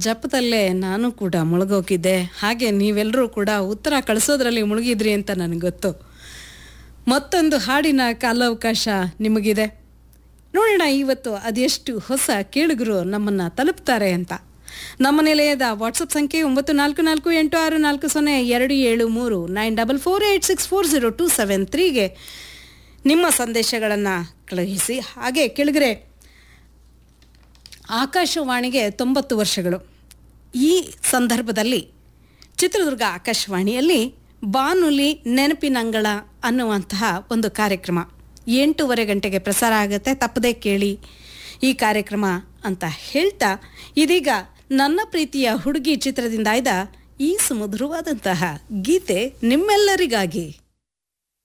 ಜಪದಲ್ಲೇ ನಾನು ಕೂಡ ಮುಳುಗೋಗಿದ್ದೆ ಹಾಗೆ ನೀವೆಲ್ಲರೂ ಕೂಡ ಉತ್ತರ ಕಳಿಸೋದ್ರಲ್ಲಿ ಮುಳುಗಿದ್ರಿ ಅಂತ ನನಗೆ ಗೊತ್ತು ಮತ್ತೊಂದು ಹಾಡಿನ ಕಾಲಾವಕಾಶ ನಿಮಗಿದೆ ನೋಡೋಣ ಇವತ್ತು ಅದೆಷ್ಟು ಹೊಸ ಕೇಳುಗರು ನಮ್ಮನ್ನು ತಲುಪ್ತಾರೆ ಅಂತ ನಮ್ಮ ನಿಲಯದ ವಾಟ್ಸಪ್ ಸಂಖ್ಯೆ ಒಂಬತ್ತು ನಾಲ್ಕು ನಾಲ್ಕು ಎಂಟು ಆರು ನಾಲ್ಕು ಸೊನ್ನೆ ಎರಡು ಏಳು ಮೂರು nine double four eight six four zero two seven ತ್ರೀಗೆ ನಿಮ್ಮ ಸಂದೇಶಗಳನ್ನು ಕಳುಹಿಸಿ ಹಾಗೆ ಕೆಳಗರೆ ಆಕಾಶವಾಣಿಗೆ ತೊಂಬತ್ತು ವರ್ಷಗಳು ಈ ಸಂದರ್ಭದಲ್ಲಿ ಚಿತ್ರದುರ್ಗ ಆಕಾಶವಾಣಿಯಲ್ಲಿ ಬಾನುಲಿ ನೆನಪಿನಂಗಳ ಅನ್ನುವಂತಹ ಒಂದು ಕಾರ್ಯಕ್ರಮ ಎಂಟೂವರೆ ಗಂಟೆಗೆ ಪ್ರಸಾರ ಆಗುತ್ತೆ ತಪ್ಪದೇ ಕೇಳಿ ಈ ಕಾರ್ಯಕ್ರಮ ಅಂತ ಹೇಳ್ತಾ ಇದೀಗ ನನ್ನ ಪ್ರೀತಿಯ ಹುಡುಗಿ ಚಿತ್ರದಿಂದ ಆಯ್ದ ಈ ಸುಮಧುರವಾದಂತಹ ಗೀತೆ ನಿಮ್ಮೆಲ್ಲರಿಗಾಗಿ